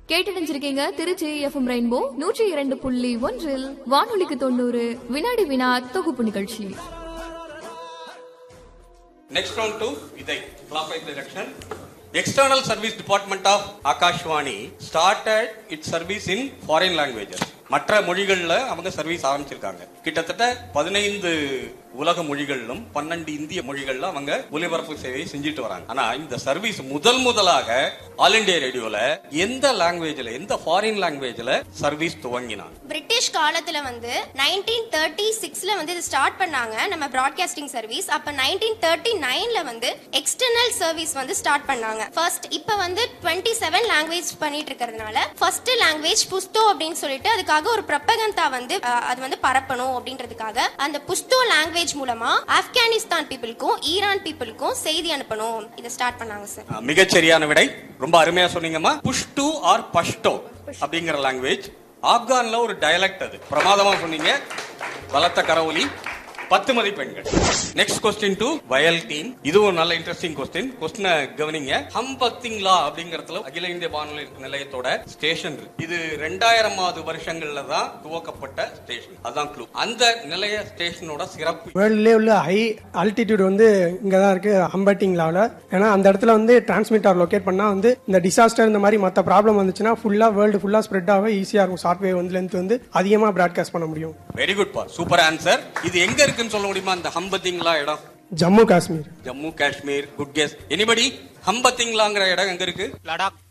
கேட்டடைஞ்சிருக்கீங்க Trichy FM rainbow நூற்றி இரண்டு புள்ளி ஒன்றில் வானொலிக்கு தொண்ணூறு வினாடி வினா தொகுப்பு நிகழ்ச்சி Next round to Vidai, clockwise direction. External Service Department of Akashvani started its service in foreign languages. மற்ற மொழிகள்ல அவங்க சர்வீஸ் ஆரம்பிச்சிருக்காங்க கிட்டத்தட்ட பதினைந்து உலக மொழிகளிலும் பன்னெண்டு இந்திய மொழிகள்ல அவங்க ஒலிபரப்பு சேவையை செஞ்சுட்டு வராங்க ஆனா இந்த சர்வீஸ் முதல் முதலாக ஆல் இண்டியா ரேடியோல எந்த லாங்குவேஜ்ல எந்த ஃபாரின் லாங்குவேஜ்ல சர்வீஸ் துவங்கினாங்க பிரிட்டிஷ் காலத்துல வந்து நைன்டீன் தேர்ட்டி சிக்ஸ்ல வந்து இது ஸ்டார்ட் பண்ணாங்க நம்ம ப்ராட்காஸ்டிங் சர்வீஸ் அப்ப நைன்டீன் தேர்ட்டி நைன்ல வந்து எக்ஸ்டர்னல் சர்வீஸ் வந்து ஸ்டார்ட் பண்ணாங்க ஃபர்ஸ்ட் இப்ப வந்து டுவெண்ட்டி செவன் லாங்குவேஜ் பண்ணிட்டு இருக்கிறதுனால ஃபர்ஸ்ட் லாங்குவேஜ் புஸ்தோ அப்படின்னு சொல்லிட்டு அதுக்காக ஒரு பிரப்பகந்தா வந்து அஹ், அது வந்து பரப்பணும் அப்படின்றதுக்காக அந்த புஸ்தோ லாங்குவேஜ் மூலமா ஆப்கானிஸ்தான் பீப்புளுக்கும் ஈரான் பீப்புளுக்கும் செய்தி அனுப்பணும் இதை ஸ்டார்ட் பண்ணாங்க சார் ஆ, மிகச்சரியான விடை ரொம்ப அருமையா சொன்னீங்கம்மா புஷ்டு ஆர் பஷ்டோ அப்படிங்கிற லாங்குவேஜ் ஆப்கான்ல ஒரு டயலக்ட் அது பிரமாதமா சொன்னீங்க பலத்த கரவொலி பத்து மதிப்பெண்கள் நெக்ஸ்ட் கொஸ்டின் டு வயல் டீம் இது ஒரு நல்ல இன்ட்ரெஸ்டிங் கொஸ்டின் கொஸ்டினை கவனிங்க ஹம் பக்திங்லா அப்படிங்கறதுல அகில இந்திய வானொலி நிலையத்தோட ஸ்டேஷன் இருக்கு இது ரெண்டாயிரமாவது வருஷங்கள்ல தான் துவக்கப்பட்ட ஸ்டேஷன் அதான் க்ளூ அந்த நிலைய ஸ்டேஷனோட சிறப்பு வேர்ல்ட்லேயே உள்ள ஹை ஆல்டிடியூட் வந்து இங்கே தான் இருக்கு ஹம்பட்டிங்லாவில் ஏன்னா அந்த இடத்துல வந்து டிரான்ஸ்மிட்டர் லொக்கேட் பண்ணால் வந்து இந்த டிசாஸ்டர் இந்த மாதிரி மற்ற ப்ராப்ளம் வந்துச்சுன்னா ஃபுல்லாக வேர்ல்டு ஃபுல்லாக ஸ்ப்ரெட் ஆக ஈஸியாக இருக்கும் சாஃப்ட்வேர் வந்து லென்த் வந்து அதிகமாக ப்ராட்காஸ்ட் பண்ண முடியும் வெரி குட் பா சூப்பர் ஆன்சர் இது எங்க இருக்குன்னு சொல்ல முடியுமா அந்த ஹம்பத்திங்லா இடம் Jammu Kashmir Jammu Kashmir good guess anybody ஹம்பத்திங்லாங்கிற இடம் எங்க இருக்கு லடாக்